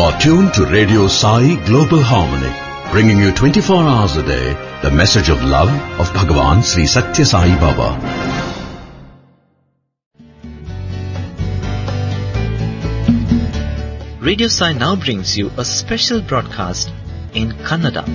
are tuned to Radio Sai Global Harmony, bringing you 24 hours a day the message of love of Bhagavan Sri Satya Sai Baba. Radio Sai now brings you a special broadcast in Kannada.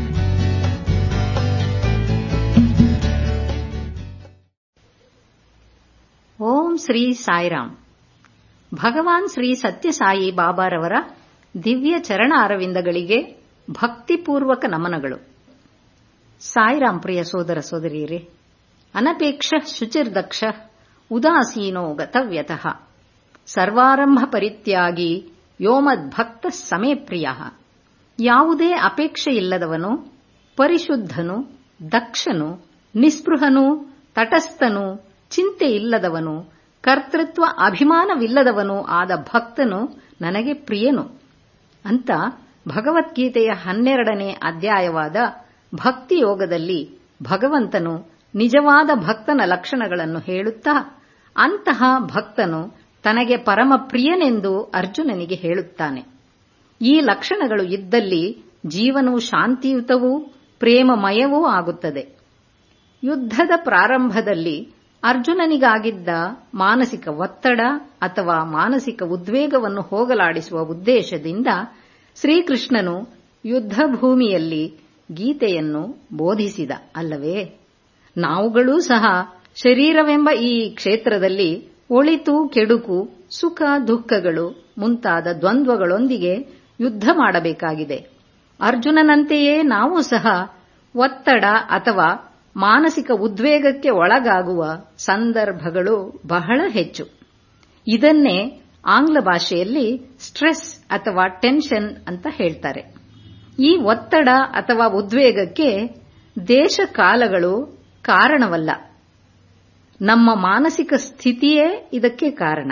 ಓಂ ಶ್ರೀ ಸಾಯಿರಾಮ್ ಭಗವಾನ್ ಶ್ರೀ ಸತ್ಯಸಾಯಿ ಬಾಬಾರವರ ದಿವ್ಯ ಚರಣ ಅರವಿಂದಗಳಿಗೆ ಭಕ್ತಿಪೂರ್ವಕ ನಮನಗಳು ಸಾಯಿರಾಮ್ ಪ್ರಿಯ ಸೋದರ ಸೋದರಿಯರೇ ಅನಪೇಕ್ಷ ಶುಚಿರ್ದಕ್ಷ ಉದಾಸೀನೋ ಗತವ್ಯತಃ ಸರ್ವಾರಂಭ ಪರಿತ್ಯಾಗಿ ಯೋಮದ್ಭಕ್ತ ಸಮೇ ಪ್ರಿಯ ಯಾವುದೇ ಅಪೇಕ್ಷೆ ಇಲ್ಲದವನು ಪರಿಶುದ್ಧನು ದಕ್ಷನು ನಿಸ್ಪೃಹನು ತಟಸ್ಥನು ಚಿಂತೆ ಇಲ್ಲದವನು ಕರ್ತೃತ್ವ ಅಭಿಮಾನವಿಲ್ಲದವನು ಆದ ಭಕ್ತನು ನನಗೆ ಪ್ರಿಯನು ಅಂತ ಭಗವದ್ಗೀತೆಯ ಹನ್ನೆರಡನೇ ಅಧ್ಯಾಯವಾದ ಭಕ್ತಿಯೋಗದಲ್ಲಿ ಭಗವಂತನು ನಿಜವಾದ ಭಕ್ತನ ಲಕ್ಷಣಗಳನ್ನು ಹೇಳುತ್ತಾ ಅಂತಹ ಭಕ್ತನು ತನಗೆ ಪರಮ ಪ್ರಿಯನೆಂದು ಅರ್ಜುನನಿಗೆ ಹೇಳುತ್ತಾನೆ ಈ ಲಕ್ಷಣಗಳು ಇದ್ದಲ್ಲಿ ಜೀವನವು ಶಾಂತಿಯುತವೂ ಪ್ರೇಮಮಯವೂ ಆಗುತ್ತದೆ ಯುದ್ಧದ ಪ್ರಾರಂಭದಲ್ಲಿ ಅರ್ಜುನನಿಗಾಗಿದ್ದ ಮಾನಸಿಕ ಒತ್ತಡ ಅಥವಾ ಮಾನಸಿಕ ಉದ್ವೇಗವನ್ನು ಹೋಗಲಾಡಿಸುವ ಉದ್ದೇಶದಿಂದ ಶ್ರೀಕೃಷ್ಣನು ಯುದ್ಧ ಭೂಮಿಯಲ್ಲಿ ಗೀತೆಯನ್ನು ಬೋಧಿಸಿದ ಅಲ್ಲವೇ ನಾವುಗಳೂ ಸಹ ಶರೀರವೆಂಬ ಈ ಕ್ಷೇತ್ರದಲ್ಲಿ ಒಳಿತು ಕೆಡುಕು ಸುಖ ದುಃಖಗಳು ಮುಂತಾದ ದ್ವಂದ್ವಗಳೊಂದಿಗೆ ಯುದ್ಧ ಮಾಡಬೇಕಾಗಿದೆ ಅರ್ಜುನನಂತೆಯೇ ನಾವು ಸಹ ಒತ್ತಡ ಅಥವಾ ಮಾನಸಿಕ ಉದ್ವೇಗಕ್ಕೆ ಒಳಗಾಗುವ ಸಂದರ್ಭಗಳು ಬಹಳ ಹೆಚ್ಚು ಇದನ್ನೇ ಆಂಗ್ಲ ಭಾಷೆಯಲ್ಲಿ ಸ್ಟ್ರೆಸ್ ಅಥವಾ ಟೆನ್ಷನ್ ಅಂತ ಹೇಳ್ತಾರೆ ಈ ಒತ್ತಡ ಅಥವಾ ಉದ್ವೇಗಕ್ಕೆ ದೇಶ ಕಾಲಗಳು ಕಾರಣವಲ್ಲ ನಮ್ಮ ಮಾನಸಿಕ ಸ್ಥಿತಿಯೇ ಇದಕ್ಕೆ ಕಾರಣ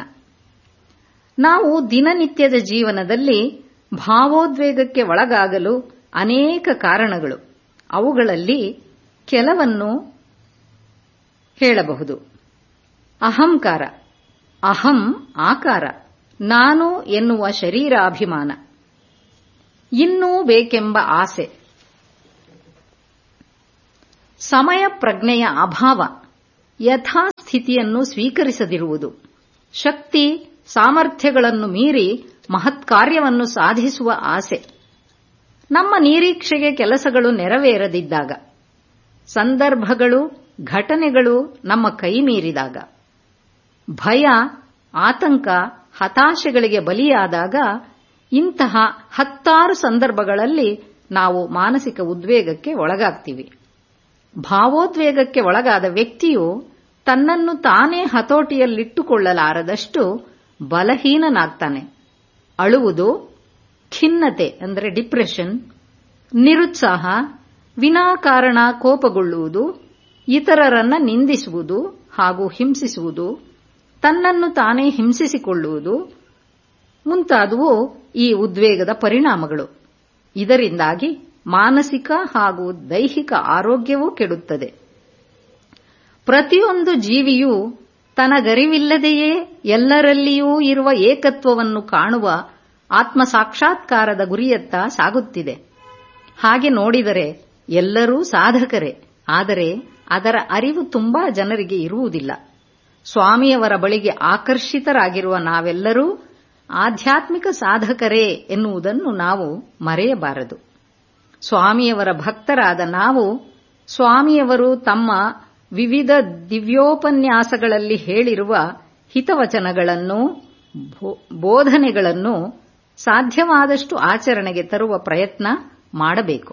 ನಾವು ದಿನನಿತ್ಯದ ಜೀವನದಲ್ಲಿ ಭಾವೋದ್ವೇಗಕ್ಕೆ ಒಳಗಾಗಲು ಅನೇಕ ಕಾರಣಗಳು ಅವುಗಳಲ್ಲಿ ಕೆಲವನ್ನು ಹೇಳಬಹುದು ಅಹಂಕಾರ ಅಹಂ ಆಕಾರ ನಾನು ಎನ್ನುವ ಶರೀರಾಭಿಮಾನ ಇನ್ನೂ ಬೇಕೆಂಬ ಆಸೆ ಸಮಯ ಪ್ರಜ್ಞೆಯ ಅಭಾವ ಯಥಾಸ್ಥಿತಿಯನ್ನು ಸ್ವೀಕರಿಸದಿರುವುದು ಶಕ್ತಿ ಸಾಮರ್ಥ್ಯಗಳನ್ನು ಮೀರಿ ಮಹತ್ಕಾರ್ಯವನ್ನು ಸಾಧಿಸುವ ಆಸೆ ನಮ್ಮ ನಿರೀಕ್ಷೆಗೆ ಕೆಲಸಗಳು ನೆರವೇರದಿದ್ದಾಗ ಸಂದರ್ಭಗಳು ಘಟನೆಗಳು ನಮ್ಮ ಕೈ ಮೀರಿದಾಗ ಭಯ ಆತಂಕ ಹತಾಶೆಗಳಿಗೆ ಬಲಿಯಾದಾಗ ಇಂತಹ ಹತ್ತಾರು ಸಂದರ್ಭಗಳಲ್ಲಿ ನಾವು ಮಾನಸಿಕ ಉದ್ವೇಗಕ್ಕೆ ಒಳಗಾಗ್ತೀವಿ ಭಾವೋದ್ವೇಗಕ್ಕೆ ಒಳಗಾದ ವ್ಯಕ್ತಿಯು ತನ್ನನ್ನು ತಾನೇ ಹತೋಟಿಯಲ್ಲಿಟ್ಟುಕೊಳ್ಳಲಾರದಷ್ಟು ಬಲಹೀನನಾಗ್ತಾನೆ ಅಳುವುದು ಖಿನ್ನತೆ ಅಂದರೆ ಡಿಪ್ರೆಷನ್ ನಿರುತ್ಸಾಹ ವಿನಾಕಾರಣ ಕೋಪಗೊಳ್ಳುವುದು ಇತರರನ್ನ ನಿಂದಿಸುವುದು ಹಾಗೂ ಹಿಂಸಿಸುವುದು ತನ್ನನ್ನು ತಾನೇ ಹಿಂಸಿಸಿಕೊಳ್ಳುವುದು ಮುಂತಾದವು ಈ ಉದ್ವೇಗದ ಪರಿಣಾಮಗಳು ಇದರಿಂದಾಗಿ ಮಾನಸಿಕ ಹಾಗೂ ದೈಹಿಕ ಆರೋಗ್ಯವೂ ಕೆಡುತ್ತದೆ ಪ್ರತಿಯೊಂದು ಜೀವಿಯೂ ತನಗರಿವಿಲ್ಲದೆಯೇ ಎಲ್ಲರಲ್ಲಿಯೂ ಇರುವ ಏಕತ್ವವನ್ನು ಕಾಣುವ ಆತ್ಮ ಸಾಕ್ಷಾತ್ಕಾರದ ಗುರಿಯತ್ತ ಸಾಗುತ್ತಿದೆ ಹಾಗೆ ನೋಡಿದರೆ ಎಲ್ಲರೂ ಸಾಧಕರೇ ಆದರೆ ಅದರ ಅರಿವು ತುಂಬಾ ಜನರಿಗೆ ಇರುವುದಿಲ್ಲ ಸ್ವಾಮಿಯವರ ಬಳಿಗೆ ಆಕರ್ಷಿತರಾಗಿರುವ ನಾವೆಲ್ಲರೂ ಆಧ್ಯಾತ್ಮಿಕ ಸಾಧಕರೇ ಎನ್ನುವುದನ್ನು ನಾವು ಮರೆಯಬಾರದು ಸ್ವಾಮಿಯವರ ಭಕ್ತರಾದ ನಾವು ಸ್ವಾಮಿಯವರು ತಮ್ಮ ವಿವಿಧ ದಿವ್ಯೋಪನ್ಯಾಸಗಳಲ್ಲಿ ಹೇಳಿರುವ ಹಿತವಚನಗಳನ್ನು ಬೋಧನೆಗಳನ್ನು ಸಾಧ್ಯವಾದಷ್ಟು ಆಚರಣೆಗೆ ತರುವ ಪ್ರಯತ್ನ ಮಾಡಬೇಕು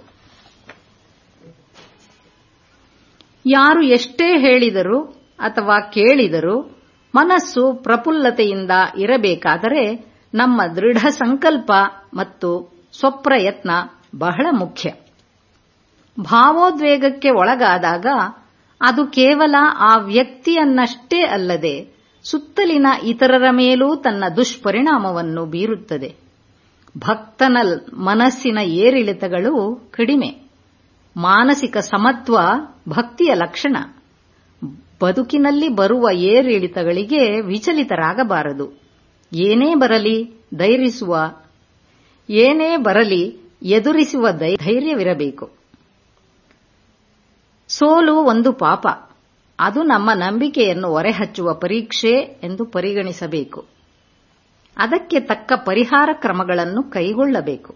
ಯಾರು ಎಷ್ಟೇ ಹೇಳಿದರೂ ಅಥವಾ ಕೇಳಿದರೂ ಮನಸ್ಸು ಪ್ರಫುಲ್ಲತೆಯಿಂದ ಇರಬೇಕಾದರೆ ನಮ್ಮ ದೃಢ ಸಂಕಲ್ಪ ಮತ್ತು ಸ್ವಪ್ರಯತ್ನ ಬಹಳ ಮುಖ್ಯ ಭಾವೋದ್ವೇಗಕ್ಕೆ ಒಳಗಾದಾಗ ಅದು ಕೇವಲ ಆ ವ್ಯಕ್ತಿಯನ್ನಷ್ಟೇ ಅಲ್ಲದೆ ಸುತ್ತಲಿನ ಇತರರ ಮೇಲೂ ತನ್ನ ದುಷ್ಪರಿಣಾಮವನ್ನು ಬೀರುತ್ತದೆ ಭಕ್ತನ ಮನಸ್ಸಿನ ಏರಿಳಿತಗಳು ಕಡಿಮೆ ಮಾನಸಿಕ ಸಮತ್ವ ಭಕ್ತಿಯ ಲಕ್ಷಣ ಬದುಕಿನಲ್ಲಿ ಬರುವ ಏರಿಳಿತಗಳಿಗೆ ವಿಚಲಿತರಾಗಬಾರದು ಏನೇ ಬರಲಿ ಧೈರ್ಯಿಸುವ ಏನೇ ಬರಲಿ ಎದುರಿಸುವ ಧೈರ್ಯವಿರಬೇಕು ಸೋಲು ಒಂದು ಪಾಪ ಅದು ನಮ್ಮ ನಂಬಿಕೆಯನ್ನು ಹೊರೆಹಚ್ಚುವ ಪರೀಕ್ಷೆ ಎಂದು ಪರಿಗಣಿಸಬೇಕು ಅದಕ್ಕೆ ತಕ್ಕ ಪರಿಹಾರ ಕ್ರಮಗಳನ್ನು ಕೈಗೊಳ್ಳಬೇಕು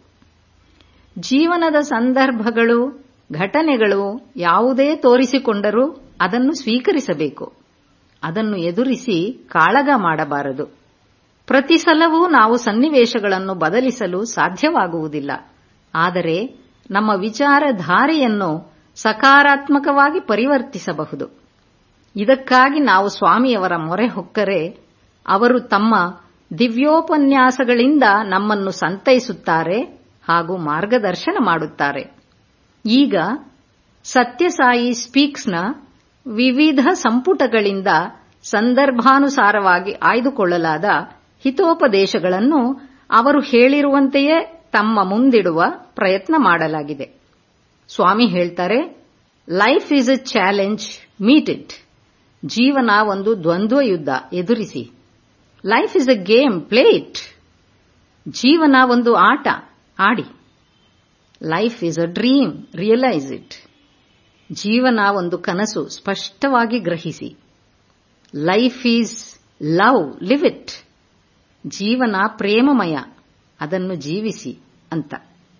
ಜೀವನದ ಸಂದರ್ಭಗಳು ಘಟನೆಗಳು ಯಾವುದೇ ತೋರಿಸಿಕೊಂಡರೂ ಅದನ್ನು ಸ್ವೀಕರಿಸಬೇಕು ಅದನ್ನು ಎದುರಿಸಿ ಕಾಳಗ ಮಾಡಬಾರದು ಪ್ರತಿ ಸಲವೂ ನಾವು ಸನ್ನಿವೇಶಗಳನ್ನು ಬದಲಿಸಲು ಸಾಧ್ಯವಾಗುವುದಿಲ್ಲ ಆದರೆ ನಮ್ಮ ವಿಚಾರಧಾರೆಯನ್ನು ಸಕಾರಾತ್ಮಕವಾಗಿ ಪರಿವರ್ತಿಸಬಹುದು ಇದಕ್ಕಾಗಿ ನಾವು ಸ್ವಾಮಿಯವರ ಮೊರೆ ಹೊಕ್ಕರೆ ಅವರು ತಮ್ಮ ದಿವ್ಯೋಪನ್ಯಾಸಗಳಿಂದ ನಮ್ಮನ್ನು ಸಂತೈಸುತ್ತಾರೆ ಹಾಗೂ ಮಾರ್ಗದರ್ಶನ ಮಾಡುತ್ತಾರೆ ಈಗ ಸತ್ಯಸಾಯಿ ಸ್ಪೀಕ್ಸ್ನ ವಿವಿಧ ಸಂಪುಟಗಳಿಂದ ಸಂದರ್ಭಾನುಸಾರವಾಗಿ ಆಯ್ದುಕೊಳ್ಳಲಾದ ಹಿತೋಪದೇಶಗಳನ್ನು ಅವರು ಹೇಳಿರುವಂತೆಯೇ ತಮ್ಮ ಮುಂದಿಡುವ ಪ್ರಯತ್ನ ಮಾಡಲಾಗಿದೆ ಸ್ವಾಮಿ ಹೇಳ್ತಾರೆ life is a challenge meet it ಜೀವನ ಒಂದು ದ್ವಂದ್ವ ಯುದ್ಧ ಎದುರಿಸಿ life is a game play it ಜೀವನ ಒಂದು ಆಟ ಆಡಿ life is a dream realise it ಜೀವನ ಒಂದು ಕನಸು ಸ್ಪಷ್ಟವಾಗಿ ಗ್ರಹಿಸಿ life is love live it ಜೀವನ ಪ್ರೇಮಮಯ ಅದನ್ನು ಜೀವಿಸಿ ಅಂತ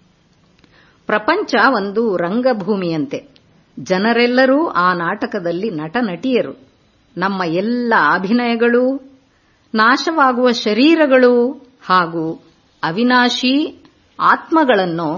ಪ್ರಪಂಚ ಒಂದು ರಂಗಭೂಮಿಯಂತೆ ಜನರೆಲ್ಲರೂ ಆ ನಾಟಕದಲ್ಲಿ ನಟ ನಟಿಯರು ನಮ್ಮ ಎಲ್ಲ ಅಭಿನಯಗಳು ನಾಶವಾಗುವ ಶರೀರಗಳು ಹಾಗೂ ಅವಿನಾಶಿ ಆತ್ಮಗಳನ್ನು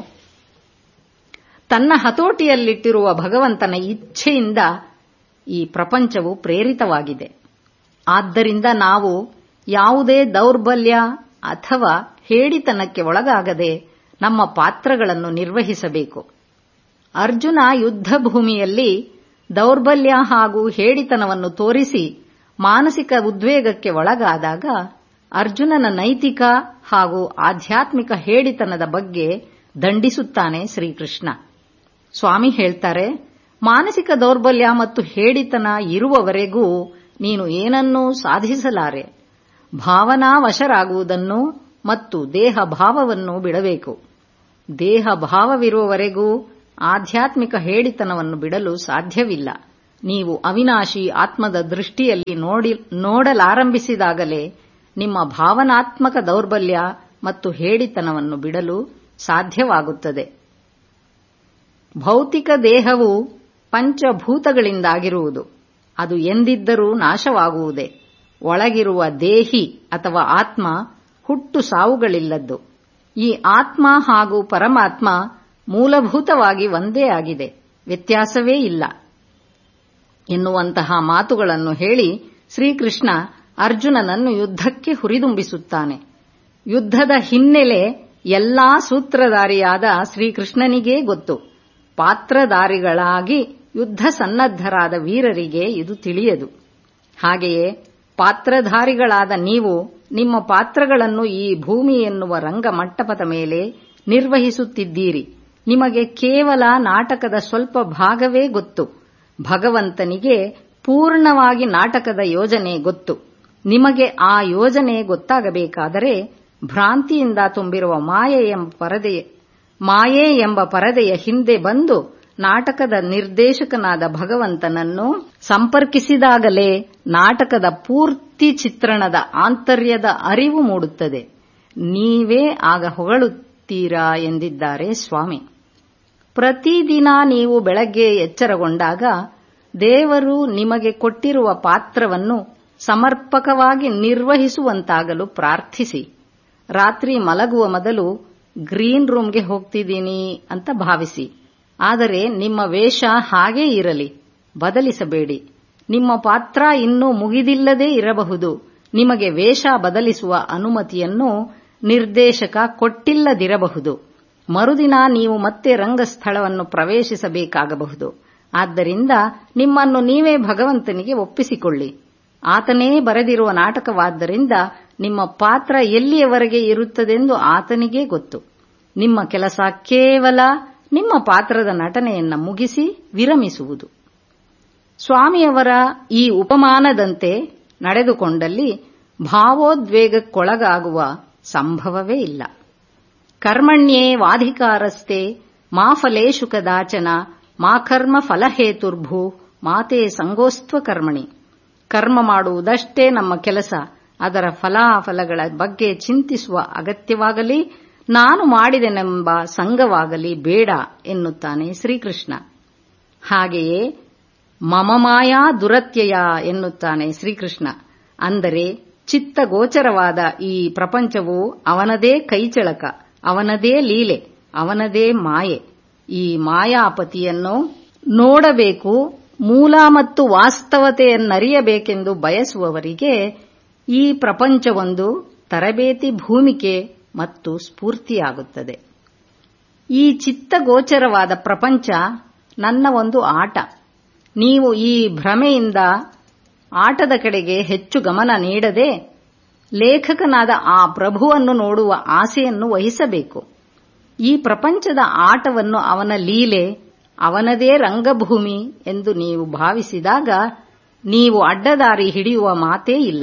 ತನ್ನ ಹತೋಟಿಯಲ್ಲಿಟ್ಟಿರುವ ಭಗವಂತನ ಇಚ್ಛೆಯಿಂದ ಈ ಪ್ರಪಂಚವು ಪ್ರೇರಿತವಾಗಿದೆ ಆದ್ದರಿಂದ ನಾವು ಯಾವುದೇ ದೌರ್ಬಲ್ಯ ಅಥವಾ ಹೇಡಿತನಕ್ಕೆ ಒಳಗಾಗದೆ ನಮ್ಮ ಪಾತ್ರಗಳನ್ನು ನಿರ್ವಹಿಸಬೇಕು ಅರ್ಜುನ ಯುದ್ಧ ಭೂಮಿಯಲ್ಲಿ ದೌರ್ಬಲ್ಯ ಹಾಗೂ ಹೇಡಿತನವನ್ನು ತೋರಿಸಿ ಮಾನಸಿಕ ಉದ್ವೇಗಕ್ಕೆ ಒಳಗಾದಾಗ ಅರ್ಜುನನ ನೈತಿಕ ಹಾಗೂ ಆಧ್ಯಾತ್ಮಿಕ ಹೇಡಿತನದ ಬಗ್ಗೆ ದಂಡಿಸುತ್ತಾನೆ ಶ್ರೀಕೃಷ್ಣ ಸ್ವಾಮಿ ಹೇಳ್ತಾರೆ ಮಾನಸಿಕ ದೌರ್ಬಲ್ಯ ಮತ್ತು ಹೇಡಿತನ ಇರುವವರೆಗೂ ನೀನು ಏನನ್ನೂ ಸಾಧಿಸಲಾರೆ ಭಾವನಾವಶರಾಗುವುದನ್ನು ಮತ್ತು ದೇಹ ಭಾವವನ್ನು ಬಿಡಬೇಕು ದೇಹ ಭಾವವಿರುವವರೆಗೂ ಆಧ್ಯಾತ್ಮಿಕ ಹೇಡಿತನವನ್ನು ಬಿಡಲು ಸಾಧ್ಯವಿಲ್ಲ ನೀವು ಅವಿನಾಶಿ ಆತ್ಮದ ದೃಷ್ಟಿಯಲ್ಲಿ ನೋಡಿ ನೋಡಲಾರಂಭಿಸಿದಾಗಲೇ ನಿಮ್ಮ ಭಾವನಾತ್ಮಕ ದೌರ್ಬಲ್ಯ ಮತ್ತು ಹೇಡಿತನವನ್ನು ಬಿಡಲು ಸಾಧ್ಯವಾಗುತ್ತದೆ ಭೌತಿಕ ದೇಹವು ಪಂಚಭೂತಗಳಿಂದಾಗಿರುವುದು ಅದು ಎಂದಿದ್ದರೂ ನಾಶವಾಗುವುದೇ ಒಳಗಿರುವ ದೇಹಿ ಅಥವಾ ಆತ್ಮ ಹುಟ್ಟು ಸಾವುಗಳಿಲ್ಲದ್ದು ಈ ಆತ್ಮ ಹಾಗೂ ಪರಮಾತ್ಮ ಮೂಲಭೂತವಾಗಿ ಒಂದೇ ಆಗಿದೆ ವ್ಯತ್ಯಾಸವೇ ಇಲ್ಲ ಎನ್ನುವಂತಹ ಮಾತುಗಳನ್ನು ಹೇಳಿ ಶ್ರೀಕೃಷ್ಣ ಅರ್ಜುನನನ್ನು ಯುದ್ಧಕ್ಕೆ ಹುರಿದುಂಬಿಸುತ್ತಾನೆ ಯುದ್ಧದ ಹಿನ್ನೆಲೆ ಎಲ್ಲಾ ಸೂತ್ರಧಾರಿಯಾದ ಶ್ರೀಕೃಷ್ಣನಿಗೇ ಗೊತ್ತು ಪಾತ್ರಧಾರಿಗಳಾಗಿ ಯುದ್ಧ ಸನ್ನದ್ಧರಾದ ವೀರರಿಗೆ ಇದು ತಿಳಿಯದು ಹಾಗೆಯೇ ಪಾತ್ರಧಾರಿಗಳಾದ ನೀವು ನಿಮ್ಮ ಪಾತ್ರಗಳನ್ನು ಈ ಭೂಮಿ ಎನ್ನುವ ರಂಗಮಂಟಪದ ಮೇಲೆ ನಿರ್ವಹಿಸುತ್ತಿದ್ದೀರಿ ನಿಮಗೆ ಕೇವಲ ನಾಟಕದ ಸ್ವಲ್ಪ ಭಾಗವೇ ಗೊತ್ತು ಭಗವಂತನಿಗೆ ಪೂರ್ಣವಾಗಿ ನಾಟಕದ ಯೋಜನೆ ಗೊತ್ತು ನಿಮಗೆ ಆ ಯೋಜನೆ ಗೊತ್ತಾಗಬೇಕಾದರೆ ಭ್ರಾಂತಿಯಿಂದ ತುಂಬಿರುವ ಮಾಯೆ ಎಂಬ ಪರದೆಯ ಮಾಯೆ ಎಂಬ ಪರದೆಯ ಹಿಂದೆ ಬಂದು ನಾಟಕದ ನಿರ್ದೇಶಕನಾದ ಭಗವಂತನನ್ನು ಸಂಪರ್ಕಿಸಿದಾಗಲೇ ನಾಟಕದ ಪೂರ್ತಿ ಚಿತ್ರಣದ ಆಂತರ್ಯದ ಅರಿವು ಮೂಡುತ್ತದೆ ನೀವೇ ಆಗ ಹೊಗಳುತ್ತೀರಾ ಎಂದಿದ್ದಾರೆ ಸ್ವಾಮಿ ಪ್ರತಿದಿನ ನೀವು ಬೆಳಗ್ಗೆ ಎಚ್ಚರಗೊಂಡಾಗ ದೇವರು ನಿಮಗೆ ಕೊಟ್ಟಿರುವ ಪಾತ್ರವನ್ನು ಸಮರ್ಪಕವಾಗಿ ನಿರ್ವಹಿಸುವಂತಾಗಲು ಪ್ರಾರ್ಥಿಸಿ ರಾತ್ರಿ ಮಲಗುವ ಮೊದಲು ಗ್ರೀನ್ ರೂಮ್ಗೆ ಹೋಗ್ತಿದ್ದೀನಿ ಅಂತ ಭಾವಿಸಿ ಆದರೆ ನಿಮ್ಮ ವೇಷ ಹಾಗೇ ಇರಲಿ ಬದಲಿಸಬೇಡಿ ನಿಮ್ಮ ಪಾತ್ರ ಇನ್ನೂ ಮುಗಿದಿಲ್ಲದೇ ಇರಬಹುದು ನಿಮಗೆ ವೇಷ ಬದಲಿಸುವ ಅನುಮತಿಯನ್ನು ನಿರ್ದೇಶಕ ಕೊಟ್ಟಿಲ್ಲದಿರಬಹುದು ಮರುದಿನ ನೀವು ಮತ್ತೆ ರಂಗಸ್ಥಳವನ್ನು ಪ್ರವೇಶಿಸಬೇಕಾಗಬಹುದು ಆದ್ದರಿಂದ ನಿಮ್ಮನ್ನು ನೀವೇ ಭಗವಂತನಿಗೆ ಒಪ್ಪಿಸಿಕೊಳ್ಳಿ ಆತನೇ ಬರೆದಿರುವ ನಾಟಕವಾದ್ದರಿಂದ ನಿಮ್ಮ ಪಾತ್ರ ಎಲ್ಲಿಯವರೆಗೆ ಇರುತ್ತದೆಂದು ಆತನಿಗೇ ಗೊತ್ತು ನಿಮ್ಮ ಕೆಲಸ ಕೇವಲ ನಿಮ್ಮ ಪಾತ್ರದ ನಟನೆಯನ್ನ ಮುಗಿಸಿ ವಿರಮಿಸುವುದು ಸ್ವಾಮಿಯವರ ಈ ಉಪಮಾನದಂತೆ ನಡೆದುಕೊಂಡಲ್ಲಿ ಭಾವೋದ್ವೇಗಕ್ಕೊಳಗಾಗುವ ಸಂಭವವೇ ಇಲ್ಲ ಕರ್ಮಣ್ಯೇ ವಾಧಿಕಾರಸ್ತೆ ಮಾ ಫಲೇಶು ಕದಾಚನ ಮಾ ಕರ್ಮ ಫಲಹೇತುರ್ಭೂ ಮಾತೆ ಸಂಗೋಸ್ತ್ವ ಕರ್ಮಣಿ ಕರ್ಮ ಮಾಡುವುದಷ್ಟೇ ನಮ್ಮ ಕೆಲಸ ಅದರ ಫಲಾಫಲಗಳ ಬಗ್ಗೆ ಚಿಂತಿಸುವ ಅಗತ್ಯವಾಗಲಿ ನಾನು ಮಾಡಿದೆನೆಂಬ ಸಂಘವಾಗಲಿ ಬೇಡ ಎನ್ನುತ್ತಾನೆ ಶ್ರೀಕೃಷ್ಣ ಹಾಗೆಯೇ ಮಮ ಮಾಯಾ ದುರತ್ಯಯ ಎನ್ನುತ್ತಾನೆ ಶ್ರೀಕೃಷ್ಣ ಅಂದರೆ ಚಿತ್ತಗೋಚರವಾದ ಈ ಪ್ರಪಂಚವು ಅವನದೇ ಕೈಚಳಕ ಅವನದೇ ಲೀಲೆ ಅವನದೇ ಮಾಯೆ ಈ ಮಾಯಾಪತಿಯನ್ನು ನೋಡಬೇಕು ಮೂಲ ಮತ್ತು ವಾಸ್ತವತೆಯನ್ನರಿಯಬೇಕೆಂದು ಬಯಸುವವರಿಗೆ ಈ ಪ್ರಪಂಚವೊಂದು ತರಬೇತಿ ಭೂಮಿಕೆ ಮತ್ತು ಸ್ಫೂರ್ತಿಯಾಗುತ್ತದೆ ಈ ಚಿತ್ತಗೋಚರವಾದ ಪ್ರಪಂಚ ನನ್ನ ಒಂದು ಆಟ ನೀವು ಈ ಭ್ರಮೆಯಿಂದ ಆಟದ ಕಡೆಗೆ ಹೆಚ್ಚು ಗಮನ ನೀಡದೆ ಲೇಖಕನಾದ ಆ ಪ್ರಭುವನ್ನು ನೋಡುವ ಆಸೆಯನ್ನು ವಹಿಸಬೇಕು ಈ ಪ್ರಪಂಚದ ಆಟವನ್ನು ಅವನ ಲೀಲೆ ಅವನದೇ ರಂಗಭೂಮಿ ಎಂದು ನೀವು ಭಾವಿಸಿದಾಗ ನೀವು ಅಡ್ಡದಾರಿ ಹಿಡಿಯುವ ಮಾತೇ ಇಲ್ಲ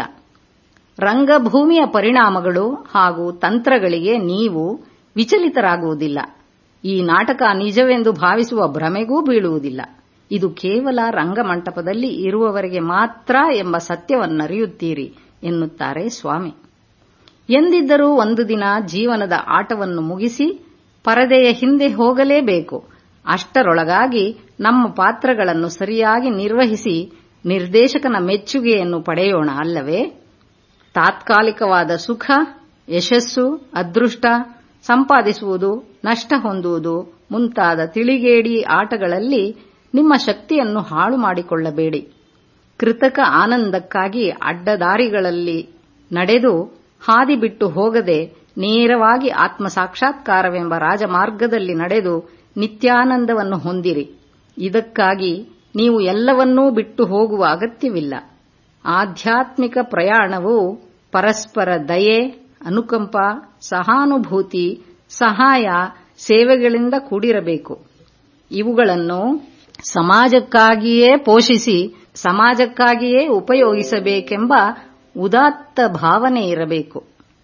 ರಂಗಭೂಮಿಯ ಪರಿಣಾಮಗಳು ಹಾಗೂ ತಂತ್ರಗಳಿಗೆ ನೀವು ವಿಚಲಿತರಾಗುವುದಿಲ್ಲ ಈ ನಾಟಕ ನಿಜವೆಂದು ಭಾವಿಸುವ ಭ್ರಮೆಗೂ ಬೀಳುವುದಿಲ್ಲ ಇದು ಕೇವಲ ರಂಗಮಂಟಪದಲ್ಲಿ ಇರುವವರೆಗೆ ಮಾತ್ರ ಎಂಬ ಸತ್ಯವನ್ನರಿಯುತ್ತೀರಿ ಎನ್ನುತ್ತಾರೆ ಸ್ವಾಮಿ ಎಂದಿದ್ದರೂ ಒಂದು ದಿನ ಜೀವನದ ಆಟವನ್ನು ಮುಗಿಸಿ ಪರದೆಯ ಹಿಂದೆ ಹೋಗಲೇಬೇಕು ಅಷ್ಟರೊಳಗಾಗಿ ನಮ್ಮ ಪಾತ್ರಗಳನ್ನು ಸರಿಯಾಗಿ ನಿರ್ವಹಿಸಿ ನಿರ್ದೇಶಕನ ಮೆಚ್ಚುಗೆಯನ್ನು ಪಡೆಯೋಣ ಅಲ್ಲವೇ ತಾತ್ಕಾಲಿಕವಾದ ಸುಖ ಯಶಸ್ಸು ಅದೃಷ್ಟ ಸಂಪಾದಿಸುವುದು ನಷ್ಟ ಹೊಂದುವುದು ಮುಂತಾದ ತಿಳಿಗೇಡಿ ಆಟಗಳಲ್ಲಿ ನಿಮ್ಮ ಶಕ್ತಿಯನ್ನು ಹಾಳು ಮಾಡಿಕೊಳ್ಳಬೇಡಿ ಕೃತಕ ಆನಂದಕ್ಕಾಗಿ ಅಡ್ಡದಾರಿಗಳಲ್ಲಿ ನಡೆದು ಹಾದಿ ಬಿಟ್ಟು ಹೋಗದೆ ನೇರವಾಗಿ ಆತ್ಮ ಸಾಕ್ಷಾತ್ಕಾರವೆಂಬ ರಾಜಮಾರ್ಗದಲ್ಲಿ ನಡೆದು ನಿತ್ಯಾನಂದವನ್ನು ಹೊಂದಿರಿ ಇದಕ್ಕಾಗಿ ನೀವು ಎಲ್ಲವನ್ನೂ ಬಿಟ್ಟು ಹೋಗುವ ಅಗತ್ಯವಿಲ್ಲ ಆಧ್ಯಾತ್ಮಿಕ ಪ್ರಯಾಣವು ಪರಸ್ಪರ ದಯೆ ಅನುಕಂಪ ಸಹಾನುಭೂತಿ ಸಹಾಯ ಸೇವೆಗಳಿಂದ ಕೂಡಿರಬೇಕು ಇವುಗಳನ್ನು ಸಮಾಜಕ್ಕಾಗಿಯೇ ಪೋಷಿಸಿ ಸಮಾಜಕ್ಕಾಗಿಯೇ ಉಪಯೋಗಿಸಬೇಕೆಂಬ ಉದಾತ್ತ ಭಾವನೆ ಇರಬೇಕು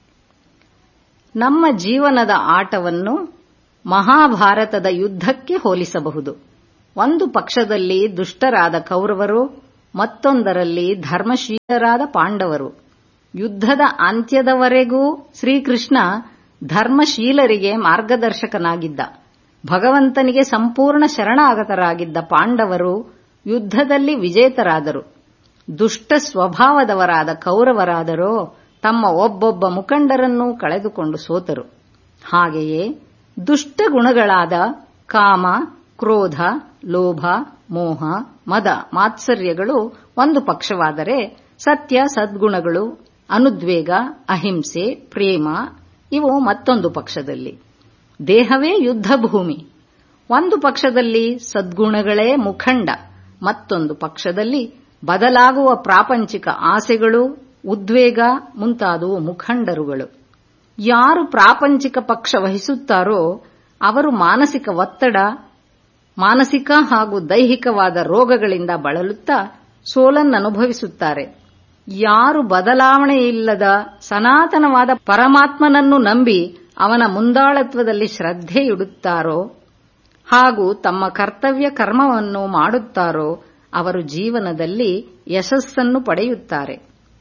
ನಮ್ಮ ಜೀವನದ ಆಟವನ್ನು ಮಹಾಭಾರತದ ಯುದ್ಧಕ್ಕೆ ಹೋಲಿಸಬಹುದು ಒಂದು ಪಕ್ಷದಲ್ಲಿ ದುಷ್ಟರಾದ ಕೌರವರು ಮತ್ತೊಂದರಲ್ಲಿ ಧರ್ಮಶೀಲರಾದ ಪಾಂಡವರು ಯುದ್ಧದ ಅಂತ್ಯದವರೆಗೂ ಶ್ರೀಕೃಷ್ಣ ಧರ್ಮಶೀಲರಿಗೆ ಮಾರ್ಗದರ್ಶಕನಾಗಿದ್ದ ಭಗವಂತನಿಗೆ ಸಂಪೂರ್ಣ ಶರಣಾಗತರಾಗಿದ್ದ ಪಾಂಡವರು ಯುದ್ಧದಲ್ಲಿ ವಿಜೇತರಾದರು ದುಷ್ಟ ಸ್ವಭಾವದವರಾದ ಕೌರವರಾದರೋ ತಮ್ಮ ಒಬ್ಬೊಬ್ಬ ಮುಖಂಡರನ್ನೂ ಕಳೆದುಕೊಂಡು ಸೋತರು ಹಾಗೆಯೇ ದುಷ್ಟ ಗುಣಗಳಾದ ಕಾಮ ಕ್ರೋಧ ಲೋಭ ಮೋಹ ಮದ ಮಾತ್ಸರ್ಯಗಳು ಒಂದು ಪಕ್ಷವಾದರೆ ಸತ್ಯ ಸದ್ಗುಣಗಳು ಅನುದ್ವೇಗ ಅಹಿಂಸೆ ಪ್ರೇಮ ಇವು ಮತ್ತೊಂದು ಪಕ್ಷದಲ್ಲಿ ದೇಹವೇ ಯುದ್ಧ ಭೂಮಿ ಒಂದು ಪಕ್ಷದಲ್ಲಿ ಸದ್ಗುಣಗಳೇ ಮುಖಂಡ ಮತ್ತೊಂದು ಪಕ್ಷದಲ್ಲಿ ಬದಲಾಗುವ ಪ್ರಾಪಂಚಿಕ ಆಸೆಗಳು ಉದ್ವೇಗ ಮುಂತಾದವು ಮುಖಂಡರುಗಳು ಯಾರು ಪ್ರಾಪಂಚಿಕ ಪಕ್ಷ ವಹಿಸುತ್ತಾರೋ ಅವರು ಮಾನಸಿಕ ಒತ್ತಡ ಮಾನಸಿಕ ಹಾಗೂ ದೈಹಿಕವಾದ ರೋಗಗಳಿಂದ ಬಳಲುತ್ತಾ ಸೋಲನ್ನನುಭವಿಸುತ್ತಾರೆ ಯಾರು ಬದಲಾವಣೆಯಿಲ್ಲದ ಸನಾತನವಾದ ಪರಮಾತ್ಮನನ್ನು ನಂಬಿ ಅವನ ಮುಂದಾಳತ್ವದಲ್ಲಿ ಶ್ರದ್ಧೆಯಿಡುತ್ತಾರೋ ಹಾಗೂ ತಮ್ಮ ಕರ್ತವ್ಯ ಕರ್ಮವನ್ನು ಮಾಡುತ್ತಾರೋ ಅವರು ಜೀವನದಲ್ಲಿ ಯಶಸ್ಸನ್ನು ಪಡೆಯುತ್ತಾರೆ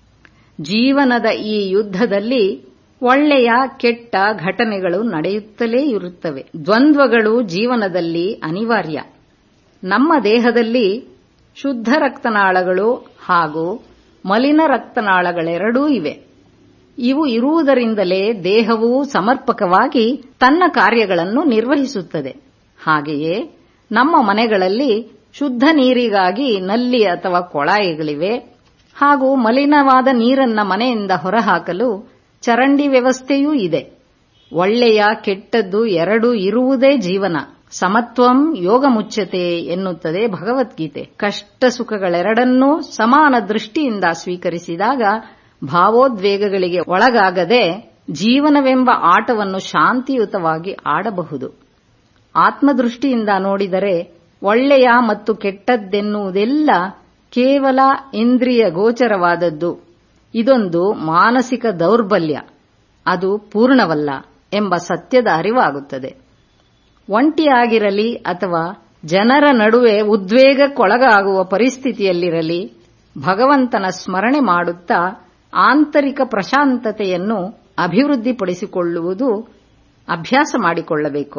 ಜೀವನದ ಈ ಯುದ್ಧದಲ್ಲಿ ಒಳ್ಳೆಯ ಕೆಟ್ಟ ಘಟನೆಗಳು ನಡೆಯುತ್ತಲೇ ಇರುತ್ತವೆ ದ್ವಂದ್ವಗಳು ಜೀವನದಲ್ಲಿ ಅನಿವಾರ್ಯ ನಮ್ಮ ದೇಹದಲ್ಲಿ ಶುದ್ಧ ರಕ್ತನಾಳಗಳು ಹಾಗೂ ಮಲಿನ ರಕ್ತನಾಳಗಳೆರಡೂ ಇವೆ ಇವು ಇರುವುದರಿಂದಲೇ ದೇಹವು ಸಮರ್ಪಕವಾಗಿ ತನ್ನ ಕಾರ್ಯಗಳನ್ನು ನಿರ್ವಹಿಸುತ್ತದೆ ಹಾಗೆಯೇ ನಮ್ಮ ಮನೆಗಳಲ್ಲಿ ಶುದ್ಧ ನೀರಿಗಾಗಿ ನಲ್ಲಿ ಅಥವಾ ಕೊಳಾಯಿಗಳಿವೆ ಹಾಗೂ ಮಲಿನವಾದ ನೀರನ್ನ ಮನೆಯಿಂದ ಹೊರಹಾಕಲು ಚರಂಡಿ ವ್ಯವಸ್ಥೆಯೂ ಇದೆ ಒಳ್ಳೆಯ ಕೆಟ್ಟದ್ದು ಎರಡೂ ಇರುವುದೇ ಜೀವನ ಸಮತ್ವಂ ಯೋಗ ಮುಚ್ಚತೆ ಎನ್ನುತ್ತದೆ ಭಗವದ್ಗೀತೆ ಕಷ್ಟ ಸುಖಗಳೆರಡನ್ನೂ ಸಮಾನ ದೃಷ್ಟಿಯಿಂದ ಸ್ವೀಕರಿಸಿದಾಗ ಭಾವೋದ್ವೇಗಗಳಿಗೆ ಒಳಗಾಗದೆ ಜೀವನವೆಂಬ ಆಟವನ್ನು ಶಾಂತಿಯುತವಾಗಿ ಆಡಬಹುದು ಆತ್ಮದೃಷ್ಟಿಯಿಂದ ನೋಡಿದರೆ ಒಳ್ಳೆಯ ಮತ್ತು ಕೆಟ್ಟದ್ದೆನ್ನುವುದೆಲ್ಲ ಕೇವಲ ಇಂದ್ರಿಯ ಗೋಚರವಾದದ್ದು ಇದೊಂದು ಮಾನಸಿಕ ದೌರ್ಬಲ್ಯ ಅದು ಪೂರ್ಣವಲ್ಲ ಎಂಬ ಸತ್ಯದ ಅರಿವಾಗುತ್ತದೆ ಒಂಟಿಯಾಗಿರಲಿ ಅಥವಾ ಜನರ ನಡುವೆ ಉದ್ವೇಗಕ್ಕೊಳಗಾಗುವ ಪರಿಸ್ಥಿತಿಯಲ್ಲಿರಲಿ ಭಗವಂತನ ಸ್ಮರಣೆ ಮಾಡುತ್ತಾ ಆಂತರಿಕ ಪ್ರಶಾಂತತೆಯನ್ನು ಅಭಿವೃದ್ಧಿಪಡಿಸಿಕೊಳ್ಳುವುದು ಅಭ್ಯಾಸ ಮಾಡಿಕೊಳ್ಳಬೇಕು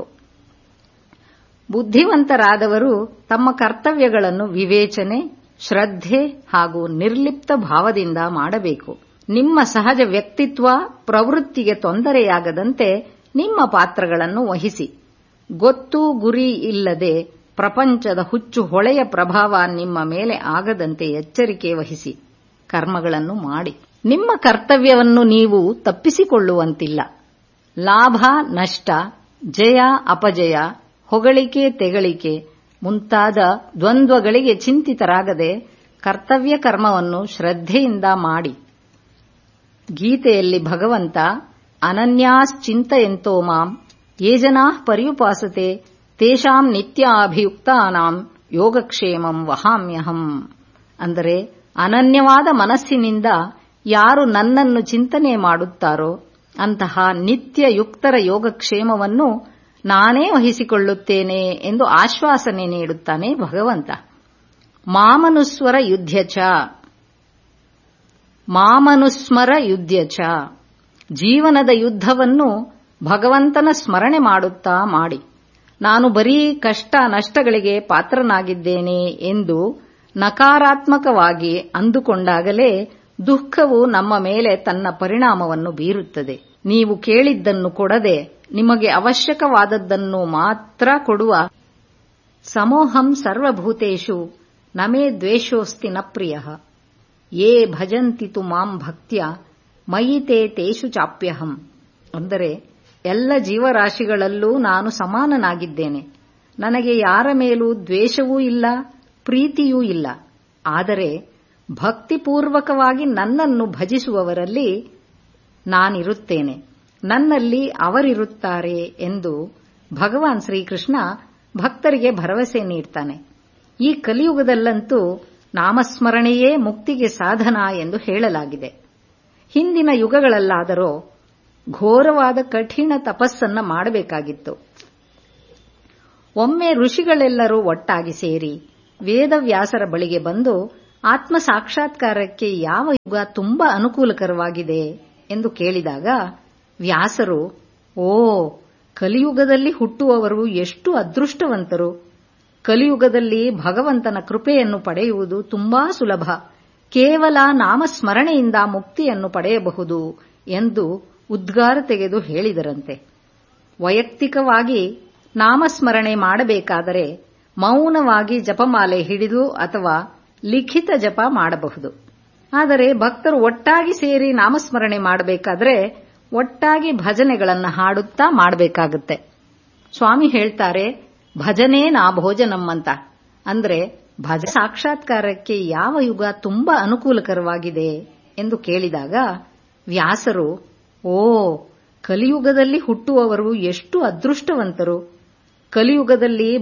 ಬುದ್ಧಿವಂತರಾದವರು ತಮ್ಮ ಕರ್ತವ್ಯಗಳನ್ನು ವಿವೇಚನೆ ಶ್ರದ್ಧೆ ಹಾಗೂ ನಿರ್ಲಿಪ್ತ ಭಾವದಿಂದ ಮಾಡಬೇಕು ನಿಮ್ಮ ಸಹಜ ವ್ಯಕ್ತಿತ್ವ ಪ್ರವೃತ್ತಿಗೆ ತೊಂದರೆಯಾಗದಂತೆ ನಿಮ್ಮ ಪಾತ್ರಗಳನ್ನು ವಹಿಸಿ ಗೊತ್ತು ಗುರಿ ಇಲ್ಲದೆ ಪ್ರಪಂಚದ ಹುಚ್ಚು ಹೊಳೆಯ ಪ್ರಭಾವ ನಿಮ್ಮ ಮೇಲೆ ಆಗದಂತೆ ಎಚ್ಚರಿಕೆ ವಹಿಸಿ ಕರ್ಮಗಳನ್ನು ಮಾಡಿ ನಿಮ್ಮ ಕರ್ತವ್ಯವನ್ನು ನೀವು ತಪ್ಪಿಸಿಕೊಳ್ಳುವಂತಿಲ್ಲ ಲಾಭ ನಷ್ಟ ಜಯ ಅಪಜಯ ಹೊಗಳಿಕೆ ತೆಗಳಿಕೆ ಮುಂತಾದ ದ್ವಂದ್ವಗಳಿಗೆ ಚಿಂತಿತರಾಗದೆ ಕರ್ತವ್ಯ ಕರ್ಮವನ್ನು ಶ್ರದ್ಧೆಯಿಂದ ಮಾಡಿ ಗೀತೆಯಲ್ಲಿ ಭಗವಂತ ಅನನ್ಯಾಶ್ಚಿಂತಯಂತೋ ಮಾಂ ಯೇ ಜನಾ ಪರ್ಯುಪಾಸತೆ ತೇಷಾಂ ನಿತ್ಯಾಭಿಯುಕ್ತಾನಾಂ ಯೋಗಕ್ಷೇಮಂ ವಹಾಮ್ಯಹಂ ಅಂದರೆ ಅನನ್ಯವಾದ ಮನಸ್ಸಿನಿಂದ ಯಾರು ನನ್ನನ್ನು ಚಿಂತನೆ ಮಾಡುತ್ತಾರೋ ಅಂತಹ ನಿತ್ಯ ಯುಕ್ತರ ಯೋಗಕ್ಷೇಮವನ್ನು ನಾನೇ ವಹಿಸಿಕೊಳ್ಳುತ್ತೇನೆ ಎಂದು ಆಶ್ವಾಸನೆ ನೀಡುತ್ತಾನೆ ಭಗವಂತ ಮಾಮನುಸ್ವರ ಯುದ್ಧಚ ಮಾಮನುಸ್ಮರ ಯುದ್ಧಚ ಜೀವನದ ಯುದ್ಧವನ್ನು ಭಗವಂತನ ಸ್ಮರಣೆ ಮಾಡುತ್ತಾ ಮಾಡಿ ನಾನು ಬರೀ ಕಷ್ಟ ನಷ್ಟಗಳಿಗೆ ಪಾತ್ರನಾಗಿದ್ದೇನೆ ಎಂದು ನಕಾರಾತ್ಮಕವಾಗಿ ಅಂದುಕೊಂಡಾಗಲೇ ದುಃಖವು ನಮ್ಮ ಮೇಲೆ ತನ್ನ ಪರಿಣಾಮವನ್ನು ಬೀರುತ್ತದೆ ನೀವು ಕೇಳಿದ್ದನ್ನು ಕೊಡದೆ ನಿಮಗೆ ಅವಶ್ಯಕವಾದದ್ದನ್ನು ಮಾತ್ರ ಕೊಡುವ ಸಮೋಹಂ ಸರ್ವಭೂತೇಷು ನಮೇ ದ್ವೇಷೋಸ್ತಿ ನ ಪ್ರಿಯ ಯೇ ಭಜಂತಿ ತು ಮಾಂ ಭಕ್ತ್ಯ ಮಯಿತೆ ತೇಷು ಚಾಪ್ಯಹಂ ಅಂದರೆ ಎಲ್ಲ ಜೀವರಾಶಿಗಳಲ್ಲೂ ನಾನು ಸಮಾನನಾಗಿದ್ದೇನೆ ನನಗೆ ಯಾರ ಮೇಲೂ ದ್ವೇಷವೂ ಇಲ್ಲ ಪ್ರೀತಿಯೂ ಇಲ್ಲ ಆದರೆ ಭಕ್ತಿಪೂರ್ವಕವಾಗಿ ನನ್ನನ್ನು ಭಜಿಸುವವರಲ್ಲಿ ನಾನಿರುತ್ತೇನೆ ನನ್ನಲ್ಲಿ ಅವರಿರುತ್ತಾರೆ ಎಂದು ಭಗವಾನ್ ಶ್ರೀಕೃಷ್ಣ ಭಕ್ತರಿಗೆ ಭರವಸೆ ನೀಡ್ತಾನೆ ಈ ಕಲಿಯುಗದಲ್ಲಂತೂ ನಾಮಸ್ಮರಣೆಯೇ ಮುಕ್ತಿಗೆ ಸಾಧನ ಎಂದು ಹೇಳಲಾಗಿದೆ ಹಿಂದಿನ ಯುಗಗಳಲ್ಲಾದರೋ ಘೋರವಾದ ಕಠಿಣ ತಪಸ್ಸನ್ನ ಮಾಡಬೇಕಾಗಿತ್ತು ಒಮ್ಮೆ ಋಷಿಗಳೆಲ್ಲರೂ ಒಟ್ಟಾಗಿ ಸೇರಿ ವೇದವ್ಯಾಸರ ಬಳಿಗೆ ಬಂದು ಆತ್ಮ ಸಾಕ್ಷಾತ್ಕಾರಕ್ಕೆ ಯಾವ ಯುಗ ತುಂಬಾ ಅನುಕೂಲಕರವಾಗಿದೆ ಎಂದು ಕೇಳಿದಾಗ ವ್ಯಾಸರು ಓ ಕಲಿಯುಗದಲ್ಲಿ ಹುಟ್ಟುವವರು ಎಷ್ಟು ಅದೃಷ್ಟವಂತರು ಕಲಿಯುಗದಲ್ಲಿ ಭಗವಂತನ ಕೃಪೆಯನ್ನು ಪಡೆಯುವುದು ತುಂಬಾ ಸುಲಭ ಕೇವಲ ನಾಮಸ್ಮರಣೆಯಿಂದ ಮುಕ್ತಿಯನ್ನು ಪಡೆಯಬಹುದು ಎಂದು ಉದ್ಗಾರ ತೆಗೆದು ಹೇಳಿದರಂತೆ ವೈಯಕ್ತಿಕವಾಗಿ ನಾಮಸ್ಮರಣೆ ಮಾಡಬೇಕಾದರೆ ಮೌನವಾಗಿ ಜಪಮಾಲೆ ಹಿಡಿದು ಅಥವಾ ಲಿಖಿತ ಜಪ ಮಾಡಬಹುದು ಆದರೆ ಭಕ್ತರು ಒಟ್ಟಾಗಿ ಸೇರಿ ನಾಮಸ್ಮರಣೆ ಮಾಡಬೇಕಾದ್ರೆ ಒಟ್ಟಾಗಿ ಭಜನೆಗಳನ್ನು ಹಾಡುತ್ತಾ ಮಾಡಬೇಕಾಗುತ್ತೆ ಸ್ವಾಮಿ ಹೇಳ್ತಾರೆ ಭಜನೆ ನಾ ಭೋಜನಂ ಅಂತ ಅಂದ್ರೆ ಭಜ ಸಾಕ್ಷಾತ್ಕಾರಕ್ಕೆ ಯಾವ ಯುಗ ತುಂಬಾ ಅನುಕೂಲಕರವಾಗಿದೆ ಎಂದು ಕೇಳಿದಾಗ ವ್ಯಾಸರು ಓ ಕಲಿಯುಗದಲ್ಲಿ ಹುಟ್ಟುವವರು ಎಷ್ಟು ಅದೃಷ್ಟವಂತರು ಕಲಿಯುಗದಲ್ಲಿ